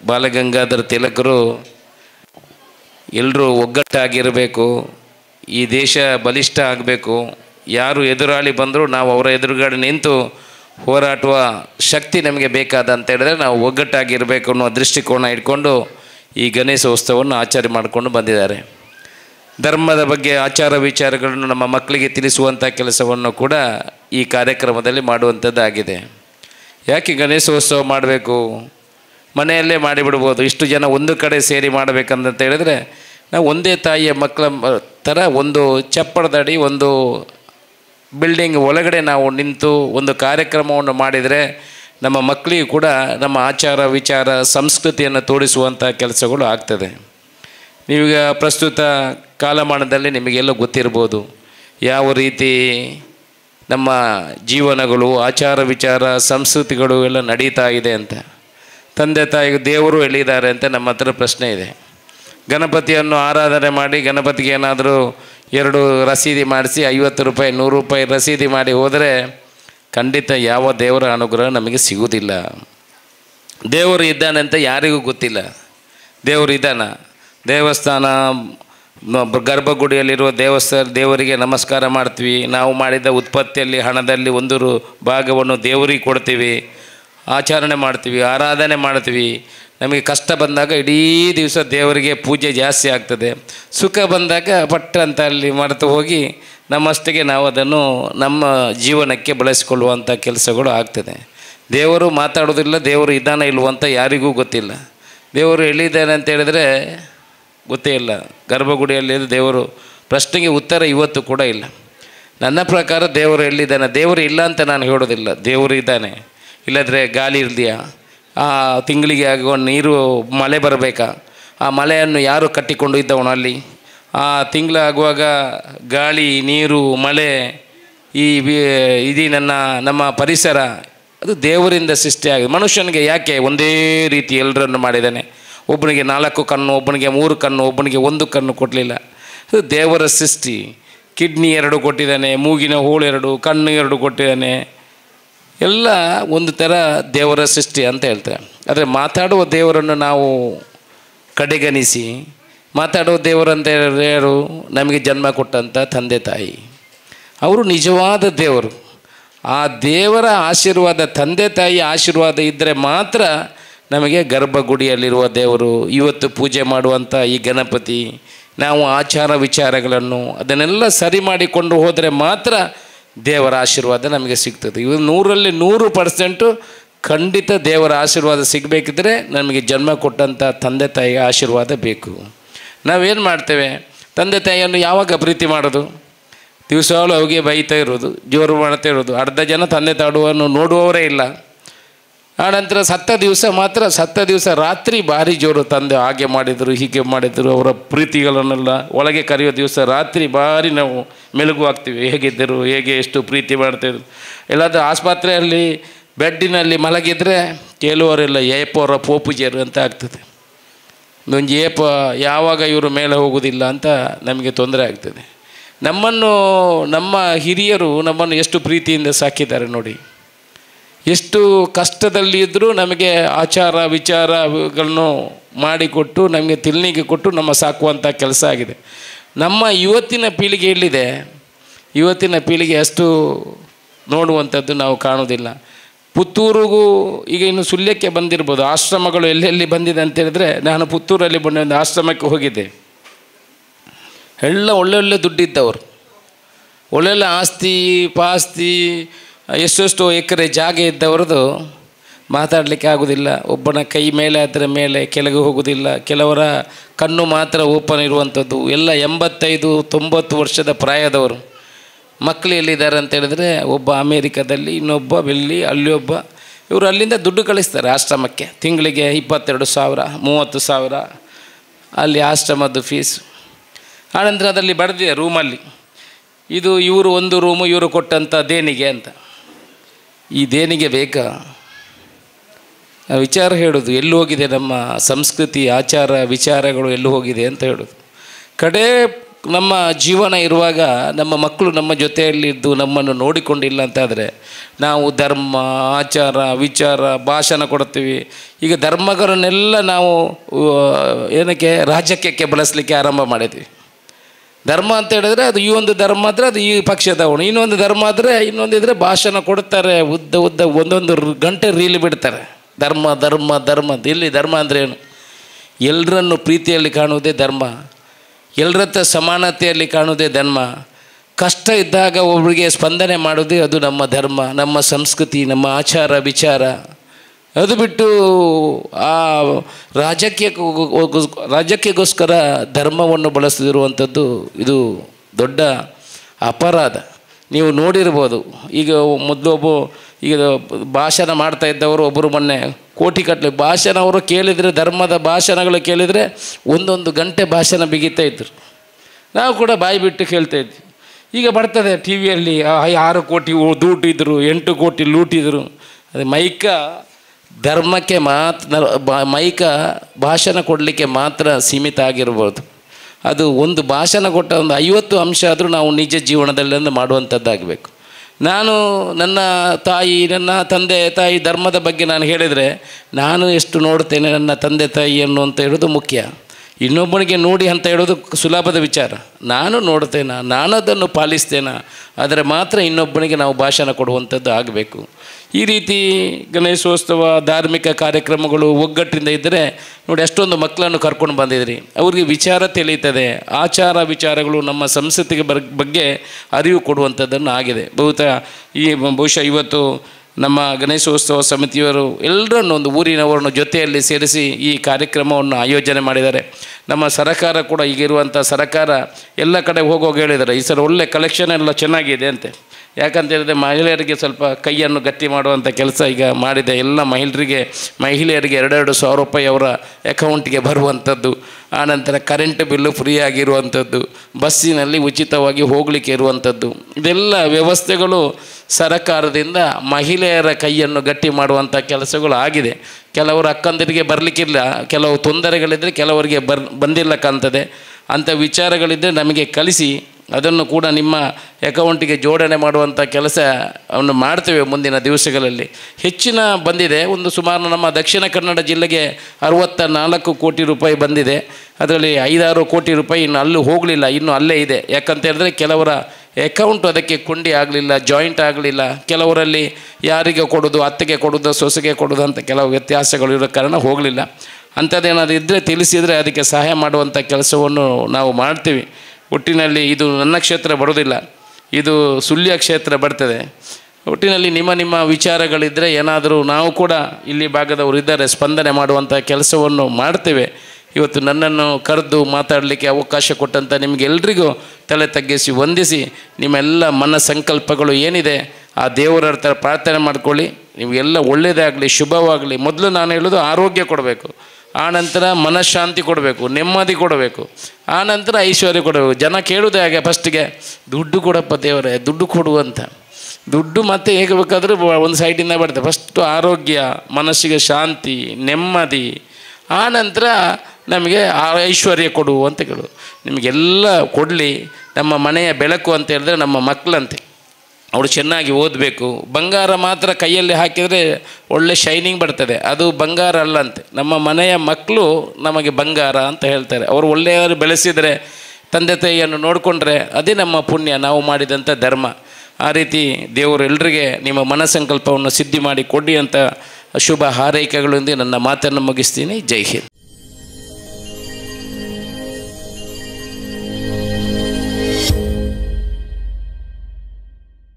ಬಾಲಗಂಗಾಧರ ತಿಲಕರು ಎಲ್ಲರೂ ಒಗ್ಗಟ್ಟಾಗಿರಬೇಕು ಈ ದೇಶ ಬಲಿಷ್ಠ ಆಗಬೇಕು ಯಾರು ಎದುರಾಳಿ ಬಂದರೂ ನಾವು ಅವರ ಎದುರುಗಡೆ ನಿಂತು ಹೋರಾಡುವ ಶಕ್ತಿ ನಮಗೆ ಬೇಕಾದ ಅಂತ ಹೇಳಿದ್ರೆ ನಾವು ಒಗ್ಗಟ್ಟಾಗಿರಬೇಕು ಅನ್ನೋ ದೃಷ್ಟಿಕೋನ ಇಟ್ಕೊಂಡು ಈ ಗಣೇಶೋತ್ಸವವನ್ನು ಆಚರಣೆ ಮಾಡಿಕೊಂಡು ಬಂದಿದ್ದಾರೆ ಧರ್ಮದ ಬಗ್ಗೆ ಆಚಾರ ವಿಚಾರಗಳನ್ನು ನಮ್ಮ ಮಕ್ಕಳಿಗೆ ತಿಳಿಸುವಂಥ ಕೆಲಸವನ್ನು ಕೂಡ ಈ ಕಾರ್ಯಕ್ರಮದಲ್ಲಿ ಮಾಡುವಂಥದ್ದಾಗಿದೆ ಯಾಕೆ ಗಣೇಶೋತ್ಸವ ಮಾಡಬೇಕು ಮನೆಯಲ್ಲೇ ಮಾಡಿಬಿಡ್ಬೋದು ಇಷ್ಟು ಜನ ಒಂದು ಕಡೆ ಸೇರಿ ಮಾಡಬೇಕಂತ ಹೇಳಿದ್ರೆ ನಾವು ಒಂದೇ ತಾಯಿಯ ಮಕ್ಕಳ ಮ- ಥರ ಒಂದು ಚಪ್ಪರದಡಿ ಒಂದು ಬಿಲ್ಡಿಂಗ್ ಒಳಗಡೆ ನಾವು ನಿಂತು ಒಂದು ಕಾರ್ಯಕ್ರಮವನ್ನು ಮಾಡಿದರೆ ನಮ್ಮ ಮಕ್ಕಳಿಗೂ ಕೂಡ ನಮ್ಮ ಆಚಾರ ವಿಚಾರ ಸಂಸ್ಕೃತಿಯನ್ನು ತೋರಿಸುವಂಥ ಕೆಲಸಗಳು ಆಗ್ತದೆ ನೀವೀಗ ಪ್ರಸ್ತುತ ಕಾಲಮಾನದಲ್ಲಿ ನಿಮಗೆಲ್ಲ ಗೊತ್ತಿರ್ಬೋದು ಯಾವ ರೀತಿ ನಮ್ಮ ಜೀವನಗಳು ಆಚಾರ ವಿಚಾರ ಸಂಸ್ಕೃತಿಗಳು ಎಲ್ಲ ನಡೀತಾ ಇದೆ ಅಂತ ತಂದೆ ತಾಯಿಗೆ ದೇವರು ಎಲ್ಲಿದ್ದಾರೆ ಅಂತ ನಮ್ಮ ಹತ್ರ ಪ್ರಶ್ನೆ ಇದೆ ಗಣಪತಿಯನ್ನು ಆರಾಧನೆ ಮಾಡಿ ಗಣಪತಿಗೆ ಏನಾದರೂ ಎರಡು ರಸೀದಿ ಮಾಡಿಸಿ ಐವತ್ತು ರೂಪಾಯಿ ನೂರು ರೂಪಾಯಿ ರಸೀದಿ ಮಾಡಿ ಹೋದರೆ ಖಂಡಿತ ಯಾವ ದೇವರ ಅನುಗ್ರಹ ನಮಗೆ ಸಿಗುವುದಿಲ್ಲ ದೇವರು ಇದ್ದಾನೆ ಅಂತ ಯಾರಿಗೂ ಗೊತ್ತಿಲ್ಲ ದೇವರು ಇದ್ದಾನ ದೇವಸ್ಥಾನ ಮ- ಬ- ಗರ್ಭಗುಡಿಯಲ್ಲಿರುವ ದೇವಸ್ಥಾನ ದೇವರಿಗೆ ನಮಸ್ಕಾರ ಮಾಡ್ತೀವಿ ನಾವು ಮಾಡಿದ ಉತ್ಪತ್ತಿಯಲ್ಲಿ ಹಣದಲ್ಲಿ ಒಂದು ರು- ಭಾಗವನ್ನು ದೇವರಿಗೆ ಕೊಡ್ತೀವಿ ಆಚರಣೆ ಮಾಡ್ತೀವಿ ಆರಾಧನೆ ಮಾಡ್ತೀವಿ ನಮಗೆ ಕಷ್ಟ ಬಂದಾಗ ಇಡೀ ದಿವಸ ದೇವರಿಗೆ ಪೂಜೆ ಜಾಸ್ತಿ ಆಗ್ತದೆ ಸುಖ ಬಂದಾಗ ಪಟ್ಟ ಅಂತ ಅಲ್ಲಿ ಮರೆತು ಹೋಗಿ ನಮ್ಮಷ್ಟಿಗೆ ನಾವು ಅದನ್ನು ನಮ್ಮ ಜೀವನಕ್ಕೆ ಬಳಸಿಕೊಳ್ಳುವಂಥ ಕೆಲಸಗಳು ಆಗ್ತದೆ ದೇವರು ಮಾತಾಡೋದಿಲ್ಲ ದೇವರು ಇದ್ದಾನೆ ಇಲ್ವೋ ಅಂತ ಯಾರಿಗೂ ಗೊತ್ತಿಲ್ಲ ದೇವರು ಎಲ್ಲಿದ್ದಾನೆ ಅಂತ ಹೇಳಿದರೆ ಗೊತ್ತೇ ಇಲ್ಲ ಗರ್ಭಗುಡಿಯಲ್ಲಿ ದೇವರು ಪ್ರಶ್ನೆಗೆ ಉತ್ತರ ಇವತ್ತು ಕೂಡ ಇಲ್ಲ ನನ್ನ ಪ್ರಕಾರ ದೇವರು ಎಲ್ಲಿದ್ದಾನೆ ದೇವರು ಇಲ್ಲ ಅಂತ ನಾನು ಹೇಳೋದಿಲ್ಲ ದೇವರು ಇದ್ದಾನೆ ಇಲ್ಲದ್ರೆ ಗಾಳಿ ಇರಲಿಯಾ ಆ ತಿಂಗಳಿಗೆ ಆಗುವ ನೀರು ಮಳೆ ಬರಬೇಕಾ ಆ ಮಳೆಯನ್ನು ಯಾರು ಕಟ್ಟಿಕೊಂಡು ಇದ್ದವನು ಅಲ್ಲಿ ಆ ತಿಂಗಳಾಗುವಾಗ ಗಾಳಿ ನೀರು ಮಳೆ ಈ ವಿ- ಇದೀ ನನ್ನ ನಮ್ಮ ಪರಿಸರ ಅದು ದೇವರಿಂದ ಸೃಷ್ಟಿಯಾಗಿದೆ ಮನುಷ್ಯನಿಗೆ ಯಾಕೆ ಒಂದೇ ರೀತಿ ಎಲ್ಲರನ್ನು ಮಾಡಿದ್ದಾನೆ ಒಬ್ಬನಿಗೆ ನಾಲ್ಕು ಕಣ್ಣು ಒಬ್ಬನಿಗೆ ಮೂರು ಕಣ್ಣು ಒಬ್ಬನಿಗೆ ಒಂದು ಕಣ್ಣು ಕೊಡಲಿಲ್ಲ ಅದು ದೇವರ ಸೃಷ್ಟಿ ಕಿಡ್ನಿ ಎರಡು ಕೊಟ್ಟಿದ್ದಾನೆ ಮೂಗಿನ ಹೂಳು ಎರಡು ಕಣ್ಣು ಎರಡು ಕೊಟ್ಟಿದ್ದಾನೆ ಎಲ್ಲ ಒಂದು ಥರ ದೇವರ ಸೃಷ್ಟಿ ಅಂತ ಹೇಳ್ತಾರೆ ಆದರೆ ಮಾತಾಡುವ ದೇವರನ್ನು ನಾವು ಕಡೆಗಣಿಸಿ ಮಾತಾಡುವ ದೇವರಂತ ಹೇಳಿದ್ರೆ ಯಾರು ನಮಗೆ ಜನ್ಮ ಕೊಟ್ಟಂಥ ತಂದೆ ತಾಯಿ ಅವರು ನಿಜವಾದ ದೇವರು ಆ ದೇವರ ಆಶೀರ್ವಾದ ತಂದೆ ತಾಯಿ ಆಶೀರ್ವಾದ ಇದ್ದರೆ ಮಾತ್ರ ನಮಗೆ ಗರ್ಭಗುಡಿಯಲ್ಲಿರುವ ದೇವರು ಇವತ್ತು ಪೂಜೆ ಮಾಡುವಂಥ ಈ ಗಣಪತಿ ನಾವು ಆಚಾರ ವಿಚಾರಗಳನ್ನು ಅದನ್ನೆಲ್ಲ ಸರಿ ಮಾಡಿಕೊಂಡು ಹೋದರೆ ಮಾತ್ರ ದೇವರ ಆಶೀರ್ವಾದ ನಮಗೆ ಸಿಗ್ತದೆ ಇವು ನೂರಲ್ಲಿ ನೂರು ಪರ್ಸೆಂಟು ಖಂಡಿತ ದೇವರ ಆಶೀರ್ವಾದ ಸಿಗಬೇಕಿದ್ರೆ ನಮಗೆ ಜನ್ಮ ಕೊಟ್ಟಂಥ ತಂದೆ ತಾಯಿಯ ಆಶೀರ್ವಾದ ಬೇಕು ನಾವೇನು ಮಾಡ್ತೇವೆ ತಂದೆ ತಾಯಿಯನ್ನು ಯಾವಾಗ ಪ್ರೀತಿ ಮಾಡೋದು ದಿವಸಗಳು ಅವಿಗೆ ಬೈತಾ ಇರೋದು ಜೋರು ಮಾಡ್ತಾ ಇರೋದು ಅರ್ಧ ಜನ ತಂದೆ ತಾಡುವನ್ನು ನೋಡುವವರೇ ಇಲ್ಲ ಆನಂತರ ಸತ್ತ ದಿವಸ ಮಾತ್ರ ಸತ್ತ ದಿವಸ ರಾತ್ರಿ ಭಾರಿ ಜೋರು ತಂದೆ ಹಾಗೆ ಮಾಡಿದರು ಹೀಗೆ ಮಾಡಿದರು ಅವರ ಪ್ರೀತಿಗಳನ್ನೆಲ್ಲ ಒಳಗೆ ಕರೆಯೋ ದಿವಸ ರಾತ್ರಿ ಭಾರಿ ನಾವು ಮೆಲುಗು ಆಗ್ತೀವಿ ಹೇಗಿದ್ದರು ಹೇಗೆ ಎಷ್ಟು ಪ್ರೀತಿ ಮಾಡ್ತಾಯಿದ್ರು ಎಲ್ಲಾದರೂ ಆಸ್ಪತ್ರೆಯಲ್ಲಿ ಬೆಡ್ಡಿನಲ್ಲಿ ಮಲಗಿದರೆ ಕೆಲವರೆಲ್ಲ ಏಪೋರ ಪೋಪುಜರು ಅಂತ ಆಗ್ತದೆ ಒಂದು ಏಪ ಯಾವಾಗ ಇವರು ಮೇಲೆ ಹೋಗೋದಿಲ್ಲ ಅಂತ ನಮಗೆ ತೊಂದರೆ ಆಗ್ತದೆ ನಮ್ಮನ್ನು ನಮ್ಮ ಹಿರಿಯರು ನಮ್ಮನ್ನು ಎಷ್ಟು ಪ್ರೀತಿಯಿಂದ ಸಾಕಿದ್ದಾರೆ ನೋಡಿ ಎಷ್ಟು ಕಷ್ಟದಲ್ಲಿ ಇದ್ದರೂ ನಮಗೆ ಆಚಾರ ವಿಚಾರಗಳನ್ನು ಮಾಡಿಕೊಟ್ಟು ನಮಗೆ ತಿಳ್ನಿಗೆ ಕೊಟ್ಟು ನಮ್ಮ ಸಾಕುವಂಥ ಕೆಲಸ ಆಗಿದೆ ನಮ್ಮ ಇವತ್ತಿನ ಪೀಳಿಗೆ ಎಲ್ಲಿದೆ ಇವತ್ತಿನ ಪೀಳಿಗೆ ಅಷ್ಟು ನೋಡುವಂಥದ್ದು ನಾವು ಕಾಣೋದಿಲ್ಲ ಪುತ್ತೂರಿಗೂ ಈಗ ಇನ್ನು ಸುಳ್ಯಕ್ಕೆ ಬಂದಿರ್ಬೋದು ಆಶ್ರಮಗಳು ಎಲ್ಲೆಲ್ಲಿ ಬಂದಿದೆ ಅಂತ ಹೇಳಿದ್ರೆ ನಾನು ಪುತ್ತೂರಲ್ಲಿ ಬಂದ ಒಂದು ಆಶ್ರಮಕ್ಕೆ ಹೋಗಿದ್ದೆ ಎಲ್ಲ ಒಳ್ಳೊಳ್ಳೆ ದುಡ್ಡಿದ್ದವರು ಒಳ್ಳೊಳ್ಳೆ ಆಸ್ತಿ ಪಾಸ್ತಿ ಎಷ್ಟೆಷ್ಟೋ ಎಕರೆ ಜಾಗ ಇದ್ದವ್ರದ್ದು ಮಾತಾಡಲಿಕ್ಕೆ ಆಗೋದಿಲ್ಲ ಒಬ್ಬನ ಕೈ ಮೇಲೆ ಅದರ ಮೇಲೆ ಕೆಳಗೆ ಹೋಗೋದಿಲ್ಲ ಕೆಲವರ ಕಣ್ಣು ಮಾತ್ರ ಓಪನ್ ಇರುವಂಥದ್ದು ಎಲ್ಲ ಎಂಬತ್ತೈದು ತೊಂಬತ್ತು ವರ್ಷದ ಪ್ರಾಯದವರು ಮಕ್ಕಳು ಎಲ್ಲಿದ್ದಾರೆ ಅಂತ ಹೇಳಿದ್ರೆ ಒಬ್ಬ ಅಮೇರಿಕದಲ್ಲಿ ಇನ್ನೊಬ್ಬ ಬೆಲ್ಲಿ ಅಲ್ಲಿ ಒಬ್ಬ ಇವರು ಅಲ್ಲಿಂದ ದುಡ್ಡು ಕಳಿಸ್ತಾರೆ ಆಶ್ರಮಕ್ಕೆ ತಿಂಗಳಿಗೆ ಇಪ್ಪತ್ತೆರಡು ಸಾವಿರ ಮೂವತ್ತು ಸಾವಿರ ಅಲ್ಲಿ ಆಶ್ರಮದ್ದು ಫೀಸ್ ಆನಂತರ ಅದರಲ್ಲಿ ಬರೆದಿದೆ ರೂಮಲ್ಲಿ ಇದು ಇವರು ಒಂದು ರೂಮು ಇವರು ಕೊಟ್ಟಂಥ ದೇಣಿಗೆ ಅಂತ ಈ ದೇಣಿಗೆ ಬೇಕಾ ನಾವು ವಿಚಾರ ಹೇಳೋದು ಎಲ್ಲಿ ಹೋಗಿದೆ ನಮ್ಮ ಸಂಸ್ಕೃತಿ ಆಚಾರ ವಿಚಾರಗಳು ಎಲ್ಲಿ ಹೋಗಿದೆ ಅಂತ ಹೇಳೋದು ಕಡೇ ನಮ್ಮ ಜೀವನ ಇರುವಾಗ ನಮ್ಮ ಮಕ್ಕಳು ನಮ್ಮ ಜೊತೆಯಲ್ಲಿದ್ದು ನಮ್ಮನ್ನು ನೋಡಿಕೊಂಡಿಲ್ಲ ಅಂತಾದರೆ ನಾವು ಧರ್ಮ ಆಚಾರ ವಿಚಾರ ಭಾಷಣ ಕೊಡ್ತೀವಿ ಈಗ ಧರ್ಮಗಳನ್ನೆಲ್ಲ ನಾವು ಆ, ಏನಕ್ಕೆ ರಾಜಕೀಯಕ್ಕೆ ಬಳಸಲಿಕ್ಕೆ ಆರಂಭ ಮಾಡಿದ್ವಿ ಧರ್ಮ ಅಂತ ಹೇಳಿದ್ರೆ ಅದು ಈ ಒಂದು ಧರ್ಮ ಆದರೆ ಅದು ಈ ಪಕ್ಷದವನು ಇನ್ನೊಂದು ಧರ್ಮ ಆದರೆ ಇನ್ನೊಂದಿದ್ರೆ ಭಾಷಣ ಕೊಡ್ತಾರೆ ಉದ್ದ ಉದ್ದ ಒಂದೊಂದು ರ್- ಗಂಟೆ ರೀಲ್ ಬಿಡ್ತಾರೆ ಧರ್ಮ ಧರ್ಮ ಧರ್ಮ ಅಂತ. ಇಲ್ಲಿ ಧರ್ಮ ಅಂದರೆ ಏನು ಎಲ್ಲರನ್ನು ಪ್ರೀತಿಯಲ್ಲಿ ಕಾಣುವುದೇ ಧರ್ಮ ಎಲ್ಲರ ಹತ್ರ ಸಮಾನತೆಯಲ್ಲಿ ಕಾಣುವುದೇ ಧರ್ಮ ಕಷ್ಟ ಇದ್ದಾಗ ಒಬ್ಬರಿಗೆ ಸ್ಪಂದನೆ ಮಾಡೋದೇ ಅದು ನಮ್ಮ ಧರ್ಮ ನಮ್ಮ ಸಂಸ್ಕೃತಿ ನಮ್ಮ ಆಚಾರ ವಿಚಾರ ಅದು ಬಿಟ್ಟು ಆ ರಾಜಕೀಯ ರಾಜಕೀಯಕ್ಕೋಸ್ಕರ ಧರ್ಮವನ್ನು ಬಳಸದಿರುವಂಥದ್ದು ಇದು ದೊಡ್ಡ ಅಪರಾಧ ನೀವು ನೋಡಿರ್ಬೋದು ಈಗ ಮೊದಲು ಒಬ್ಬ ಈಗ ಭಾಷಣ ಮಾಡ್ತಾ ಇದ್ದವರು ಒಬ್ಬರು ಮೊನ್ನೆ ಕೋಟಿ ಕಟ್ಟಲೆ ಭಾಷಣ ಅವರು ಕೇಳಿದರೆ ಧರ್ಮದ ಭಾಷಣಗಳು ಕೇಳಿದರೆ ಒಂದೊಂದು ಗಂಟೆ ಭಾಷಣ ಬಿಗಿತಾ ಇದ್ದರು ನಾವು ಕೂಡ ಬಾಯಿ ಬಿಟ್ಟು ಕೇಳ್ತಾ ಇದ್ವಿ ಈಗ ಬರ್ತದೆ ಟಿ ವಿಯಲ್ಲಿ ಆರು ಕೋಟಿ ದೂಟಿದ್ರು ಎಂಟು ಕೋಟಿ ಲೂಟಿದ್ರು ಅದು ಮೈಕ ಧರ್ಮಕ್ಕೆ ಮಾತ್ರ ಬ- ಮೈಕ ಭಾಷಣ ಕೊಡಲಿಕ್ಕೆ ಮಾತ್ರ ಸೀಮಿತ ಆಗಿರ್ಬೋದು ಅದು ಒಂದು ಭಾಷಣ ಕೊಟ್ಟ ಒಂದು ಐವತ್ತು ಅಂಶ ಆದರೂ ನಾವು ನಿಜ ಜೀವನದಲ್ಲಿ ಮಾಡುವಂಥದ್ದಾಗಬೇಕು ನಾನು ನನ್ನ ತಾಯಿ ನನ್ನ ತಂದೆ ತಾಯಿ ಧರ್ಮದ ಬಗ್ಗೆ ನಾನು ಹೇಳಿದರೆ ನಾನು ಎಷ್ಟು ನೋಡ್ತೇನೆ ನನ್ನ ತಂದೆ ತಾಯಿಯನ್ನು ಅಂತ ಹೇಳೋದು ಮುಖ್ಯ ಇನ್ನೊಬ್ಬನಿಗೆ ನೋಡಿ ಅಂತ ಹೇಳೋದು ಸುಲಭದ ವಿಚಾರ ನಾನು ನೋಡ್ತೇನ ನಾನು ಅದನ್ನು ಪಾಲಿಸ್ತೇನ ಆದರೆ ಮಾತ್ರ ಇನ್ನೊಬ್ಬನಿಗೆ ನಾವು ಭಾಷಣ ಕೊಡುವಂಥದ್ದು ಆಗಬೇಕು ಈ ರೀತಿ ಗಣೇಶೋತ್ಸವ ಧಾರ್ಮಿಕ ಕಾರ್ಯಕ್ರಮಗಳು ಒಗ್ಗಟ್ಟಿಂದ ಇದ್ದರೆ ನೋಡಿ ಅಷ್ಟೊಂದು ಮಕ್ಕಳನ್ನು ಕರ್ಕೊಂಡು ಬಂದಿದ್ರಿ ಅವ್ರಿಗೆ ವಿಚಾರ ತಿಳಿಯುತ್ತದೆ ಆಚಾರ ವಿಚಾರಗಳು ನಮ್ಮ ಸಂಸ್ಕೃತಿಗೆ ಬರ್ ಬಗ್ಗೆ ಅರಿವು ಕೊಡುವಂಥದ್ದನ್ನು ಆಗಿದೆ ಬಹುತಃ ಈ ಬಹುಶಃ ಇವತ್ತು ನಮ್ಮ ಗಣೇಶೋತ್ಸವ ಸಮಿತಿಯವರು ಎಲ್ಲರನ್ನು ಒಂದು ಊರಿನವರನ್ನು ಜೊತೆಯಲ್ಲಿ ಸೇರಿಸಿ ಈ ಕಾರ್ಯಕ್ರಮವನ್ನು ಆಯೋಜನೆ ಮಾಡಿದ್ದಾರೆ ನಮ್ಮ ಸರ್ಕಾರ ಕೂಡ ಈಗಿರುವಂಥ ಸರ್ಕಾರ ಎಲ್ಲ ಕಡೆ ಹೋಗೋಗಿ ಹೇಳಿದ್ದಾರೆ ಈ ಸಲ ಒಳ್ಳೆ ಕಲೆಕ್ಷನ್ ಎಲ್ಲ ಚೆನ್ನಾಗಿದೆ ಅಂತೆ ಯಾಕಂತ ಹೇಳಿದ್ರೆ ಮಹಿಳೆಯರಿಗೆ ಸ್ವಲ್ಪ ಕೈಯನ್ನು ಗಟ್ಟಿ ಮಾಡುವಂಥ ಕೆಲಸ ಈಗ ಮಾಡಿದೆ ಎಲ್ಲ ಮಹಿಳೆಯರಿಗೆ ಮಹಿಳೆಯರಿಗೆ ಎರಡೆರಡು ಸಾವಿರ ರೂಪಾಯಿ ಅವರ ಅಕೌಂಟಿಗೆ ಬರುವಂಥದ್ದು ಆನಂತರ ಕರೆಂಟ್ ಬಿಲ್ಲು ಫ್ರೀ ಆಗಿರುವಂಥದ್ದು ಬಸ್ಸಿನಲ್ಲಿ ಉಚಿತವಾಗಿ ಹೋಗಲಿಕ್ಕೆ ಇರುವಂಥದ್ದು ಇದೆಲ್ಲ ವ್ಯವಸ್ಥೆಗಳು ಸರಕಾರದಿಂದ ಮಹಿಳೆಯರ ಕೈಯನ್ನು ಗಟ್ಟಿ ಮಾಡುವಂಥ ಕೆಲಸಗಳು ಆಗಿದೆ ಕೆಲವರು ಅಕ್ಕಂದರಿಗೆ ಬರಲಿಕ್ಕಿಲ್ಲ ಕೆಲವು ತೊಂದರೆಗಳಿದ್ದರೆ ಕೆಲವರಿಗೆ ಬರ್ ಬಂದಿಲ್ಲ ಕಾಣ್ತದೆ ಅಂಥ ವಿಚಾರಗಳಿದ್ದರೆ ನಮಗೆ ಕಲಿಸಿ ಅದನ್ನು ಕೂಡ ನಿಮ್ಮ ಅಕೌಂಟಿಗೆ ಜೋಡಣೆ ಮಾಡುವಂಥ ಕೆಲಸ ಅವನ್ನು ಮಾಡ್ತೇವೆ ಮುಂದಿನ ದಿವಸಗಳಲ್ಲಿ ಹೆಚ್ಚಿನ ಬಂದಿದೆ ಒಂದು ಸುಮಾರು ನಮ್ಮ ದಕ್ಷಿಣ ಕನ್ನಡ ಜಿಲ್ಲೆಗೆ ಅರವತ್ತ ನಾಲ್ಕು ಕೋಟಿ ರೂಪಾಯಿ ಬಂದಿದೆ ಅದರಲ್ಲಿ ಐದಾರು ಕೋಟಿ ರೂಪಾಯಿ ಇನ್ನು ಅಲ್ಲೂ ಹೋಗಲಿಲ್ಲ ಇನ್ನು ಅಲ್ಲೇ ಇದೆ ಯಾಕಂತ ಹೇಳಿದ್ರೆ ಕೆಲವರ ಅಕೌಂಟ್ ಅದಕ್ಕೆ ಕೊಂಡಿ ಆಗಲಿಲ್ಲ ಜಾಯಿಂಟ್ ಆಗಲಿಲ್ಲ ಕೆಲವರಲ್ಲಿ ಯಾರಿಗೆ ಕೊಡೋದು ಅತ್ತೆಗೆ ಕೊಡೋದು ಸೊಸೆಗೆ ಕೊಡೋದು ಅಂತ ಕೆಲವು ವ್ಯತ್ಯಾಸಗಳು ಇರೋ ಕಾರಣ ಹೋಗಲಿಲ್ಲ ಅಂಥದ್ದೇನಾದ್ರು ಇದ್ದರೆ ತಿಳಿಸಿದರೆ ಅದಕ್ಕೆ ಸಹಾಯ ಮಾಡುವಂಥ ಕೆಲಸವನ್ನು ನಾವು ಮಾಡ್ತೀವಿ ಒಟ್ಟಿನಲ್ಲಿ ಇದು ನನ್ನ ಕ್ಷೇತ್ರ ಬರೋದಿಲ್ಲ ಇದು ಸುಳ್ಯ ಕ್ಷೇತ್ರ ಬರ್ತದೆ ಒಟ್ಟಿನಲ್ಲಿ ನಿಮ್ಮ ನಿಮ್ಮ ವಿಚಾರಗಳಿದ್ದರೆ ಏನಾದರೂ ನಾವು ಕೂಡ ಇಲ್ಲಿ ಭಾಗದವರು ಇದ್ದಾರೆ ಸ್ಪಂದನೆ ಮಾಡುವಂಥ ಕೆಲಸವನ್ನು ಮಾಡ್ತೇವೆ ಇವತ್ತು ನನ್ನನ್ನು ಕರೆದು ಮಾತಾಡಲಿಕ್ಕೆ ಅವಕಾಶ ಕೊಟ್ಟಂಥ ನಿಮಗೆಲ್ರಿಗೂ ತಲೆ ತಗ್ಗಿಸಿ ವಂದಿಸಿ ನಿಮ್ಮೆಲ್ಲ ಮನ ಸಂಕಲ್ಪಗಳು ಏನಿದೆ ಆ ದೇವರ ಹತ್ರ ಪ್ರಾರ್ಥನೆ ಮಾಡ್ಕೊಳ್ಳಿ ನಿಮಗೆಲ್ಲ ಒಳ್ಳೆಯದೇ ಆಗಲಿ ಶುಭವಾಗಲಿ ಮೊದಲು ನಾನು ಹೇಳೋದು ಆರೋಗ್ಯ ಕೊಡಬೇಕು ಆ ನಂತರ ಮನಃಶಾಂತಿ ಕೊಡಬೇಕು ನೆಮ್ಮದಿ ಕೊಡಬೇಕು ಆ ನಂತರ ಐಶ್ವರ್ಯ ಕೊಡಬೇಕು ಜನ ಕೇಳೋದೇ ಹಾಗೆ ಫಸ್ಟಿಗೆ ದುಡ್ಡು ಕೊಡಪ್ಪ ದೇವರೇ ದುಡ್ಡು ಕೊಡು ಅಂತ ದುಡ್ಡು ಮತ್ತೆ ಹೇಗೆ ಬೇಕಾದರೂ ಒಂದು ಸೈಡಿಂದ ಬರ್ತದೆ ಫಸ್ಟು ಆರೋಗ್ಯ ಮನಸ್ಸಿಗೆ ಶಾಂತಿ ನೆಮ್ಮದಿ ಆ ನಂತರ ನಮಗೆ ಆ ಐಶ್ವರ್ಯ ಕೊಡು ಅಂತ ಕೇಳು ನಿಮಗೆಲ್ಲ ಕೊಡಲಿ ನಮ್ಮ ಮನೆಯ ಬೆಳಕು ಅಂತ ಹೇಳಿದ್ರೆ ನಮ್ಮ ಮಕ್ಕಳಂತೆ ಅವಳು ಚೆನ್ನಾಗಿ ಓದಬೇಕು ಬಂಗಾರ ಮಾತ್ರ ಕೈಯಲ್ಲಿ ಹಾಕಿದರೆ ಒಳ್ಳೆ ಶೈನಿಂಗ್ ಬರ್ತದೆ ಅದು ಬಂಗಾರ ಅಲ್ಲಂತೆ ನಮ್ಮ ಮನೆಯ ಮಕ್ಕಳು ನಮಗೆ ಬಂಗಾರ ಅಂತ ಹೇಳ್ತಾರೆ ಅವರು ಒಳ್ಳೆಯವರು ಬೆಳೆಸಿದರೆ ತಂದೆ ತಾಯಿಯನ್ನು ನೋಡಿಕೊಂಡ್ರೆ ಅದೇ ನಮ್ಮ ಪುಣ್ಯ ನಾವು ಮಾಡಿದಂಥ ಧರ್ಮ ಆ ರೀತಿ ದೇವರು ಎಲ್ರಿಗೆ ನಿಮ್ಮ ಮನಸಂಕಲ್ಪವನ್ನು ಸಿದ್ಧಿ ಮಾಡಿ ಕೊಡಿ ಅಂತ ಶುಭ ಹಾರೈಕೆಗಳಿಂದ ನನ್ನ ಮಾತನ್ನು ಮುಗಿಸ್ತೀನಿ ಜೈ ಹಿಂದ್